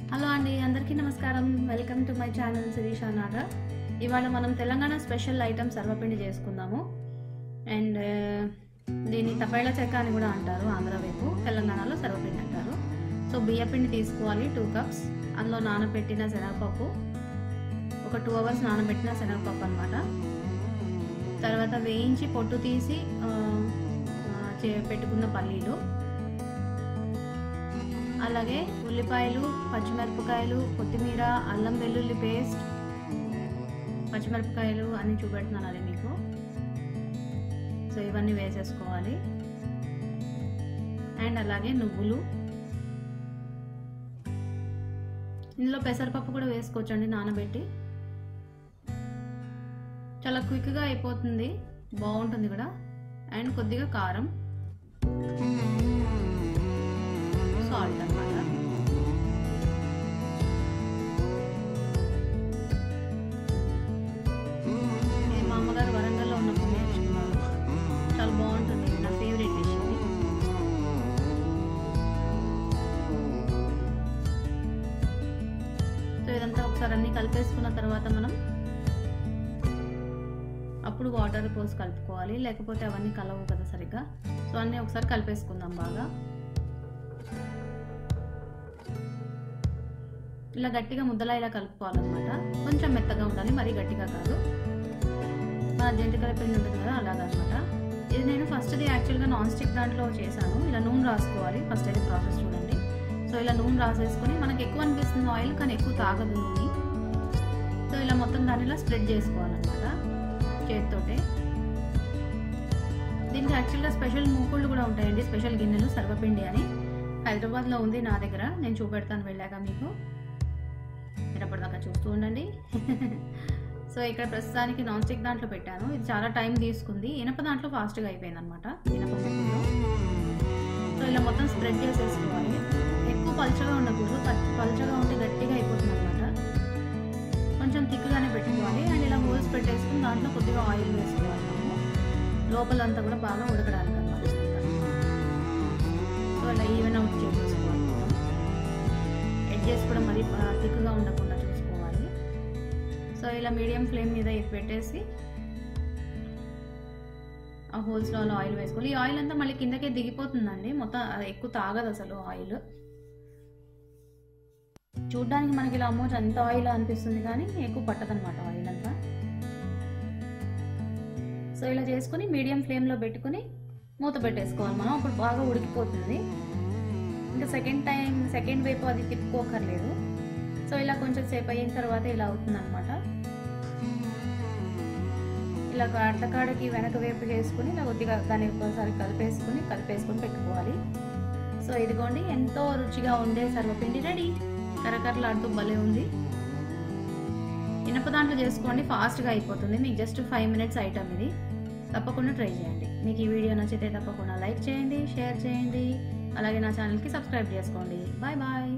hello అండి అందరికీ నమస్కారం welcome to my channel Sirisha Naga ఇవాళ మనం తెలంగాణ స్పెషల్ ఐటమ్ సర్వపిండి చేసుకుందాము అండ్ దీన్ని తపేళ చెక్క అని కూడా అంటారు ఆంధ్ర వైపు తెలంగాణలో సర్వపిండి అంటారు సో బియ్యపిండి తీసుకోవాలి టూ కప్స్ అందులో నానబెట్టిన శనగపప్పు ఒక టూ అవర్స్ నానబెట్టిన శనగపప్పు అనమాట తర్వాత వేయించి పొట్టు తీసి ఆ, ఆ, చే- పెట్టుకున్న పల్లీలు అలాగే ఉల్లిపాయలు పచ్చిమిరపకాయలు కొత్తిమీర అల్లం వెల్లుల్లి పేస్ట్ పచ్చిమిరపకాయలు అన్ని చూపెడుతున్నాను అది మీకు సో ఇవన్నీ వేసేసుకోవాలి అండ్ అలాగే నువ్వులు ఇందులో పెసరపప్పు కూడా వేసుకోవచ్చండి నానబెట్టి చాలా క్విక్గా అయిపోతుంది బాగుంటుంది కూడా అండ్ కొద్దిగా కారం సాల్ట్ అనమాట ఇది మా అమ్మగారు వరంగల్లో ఉన్నప్పుడు నేర్చుకున్నారు చాలా బాగుంటుంది ఇది నా ఫేవరెట్ డిష్ ఇది సో ఇదంతా ఒకసారి అన్ని కలిపేసుకున్న తర్వాత మనం అప్పుడు వాటర్ పోసి కలుపుకోవాలి లేకపోతే అవన్నీ కలవు కదా సరిగ్గా సో అన్నీ ఒకసారి కలిపేసుకుందాం బాగా ఇలా గట్టిగా ముద్దలా ఇలా కలుపుకోవాలన్నమాట కొంచెం మెత్తగా ఉండాలి మరీ గట్టిగా కాదు మన జంతికల పిండి ఉంటుంది కదా అలాగనమాట ఇది నేను ఫస్ట్ది యాక్చువల్గా నాన్ స్టిక్ దాంట్లో చేశాను ఇలా నూనె రాసుకోవాలి ఫస్ట్ అయితే ప్రాసెస్ చూడండి సో ఇలా నూనె రాసేసుకొని మనకి ఎక్కువ అనిపిస్తుంది ఆయిల్ కానీ ఎక్కువ తాగదు నూనె సో ఇలా మొత్తం దాన్ని ఇలా స్ప్రెడ్ చేసుకోవాలన్నమాట చేతితోటే దీనికి యాక్చువల్గా స్పెషల్ మూకుళ్ళు కూడా ఉంటాయండి స్పెషల్ గిన్నెలు సర్వపిండి అని హైదరాబాద్లో ఉంది నా దగ్గర నేను చూపెడతాను వెళ్ళాక మీకు మీరు అప్పటిదాకా చూస్తూ ఉండండి సో ఇక్కడ ప్రస్తుతానికి నాన్ స్టిక్ దాంట్లో పెట్టాను ఇది చాలా టైం తీసుకుంది ఇనప దాంట్లో ఫాస్ట్గా అయిపోయింది అనమాట ఇనప మూకుల్లో సో ఇలా మొత్తం స్ప్రెడ్ చేసేసుకోవాలి ఎక్కువ పల్చగా ఉండకూడదు ప- పల్చగా ఉంటే గట్టిగా అయిపోతుంది అనమాట కొంచెం థిక్గానే పెట్టుకోవాలి అండ్ ఇలా హోల్స్ పెట్టేసుకుని దాంట్లో కొద్దిగా ఆయిల్ వేసుకోవాలి మనము లోపలంతా కూడా బాగా ఉడకడానికి అనమాట సో ఇలా ఈవెన్ అవుట్ చేసేసుకోవాలి మొత్తం ఎడ్జెస్ కూడా మరీ థిక్గా ఉండకుండా చూసుకోవాలి సో ఇలా మీడియం ఫ్లేమ్ మీద ఇది పెట్టేసి ఆ హోల్స్లో అలా ఆయిల్ వేసుకోవాలి ఈ ఆయిల్ అంతా మళ్ళీ కిందకే దిగిపోతుందండి మొత్తం అది ఎక్కువ తాగదు అసలు ఆయిల్ చూడ్డానికి మనకి ఇలా అమ్మోచ్చు అంత ఆయిల్ అనిపిస్తుంది కానీ ఎక్కువ పట్టదనమాట ఆయిల్ అంతా సో ఇలా చేసుకుని మీడియం ఫ్లేమ్లో పెట్టుకుని మూత పెట్టేసుకోవాలి మనం అప్పుడు బాగా ఉడికిపోతుంది ఇంకా సెకండ్ టైం సెకండ్ వైపు అది తిప్పుకోకర్లేదు సో ఇలా కొంచెం సేపు అయిన తర్వాత ఇలా అవుతుంది అనమాట ఇలా అట్లకాడకి వెనక వైపు చేసుకుని ఇలా కొద్దిగా దాన్ని ఒకసారి కలిపేసుకుని కలిపేసుకుని పెట్టుకోవాలి సో ఇదిగోండి ఎంతో రుచిగా ఉండే సర్వపిండి రెడీ కరకరలాడుతూ భలే ఉంది ఇనప దాంట్లో చేసుకోండి ఫాస్ట్గా అయిపోతుంది మీకు జస్ట్ ఫైవ్ మినిట్స్ ఐటమ్ ఇది తప్పకుండా ట్రై చేయండి మీకు ఈ వీడియో నచ్చితే తప్పకుండా లైక్ చేయండి షేర్ చేయండి అలాగే నా ఛానల్కి సబ్స్క్రైబ్ చేసుకోండి బాయ్ బాయ్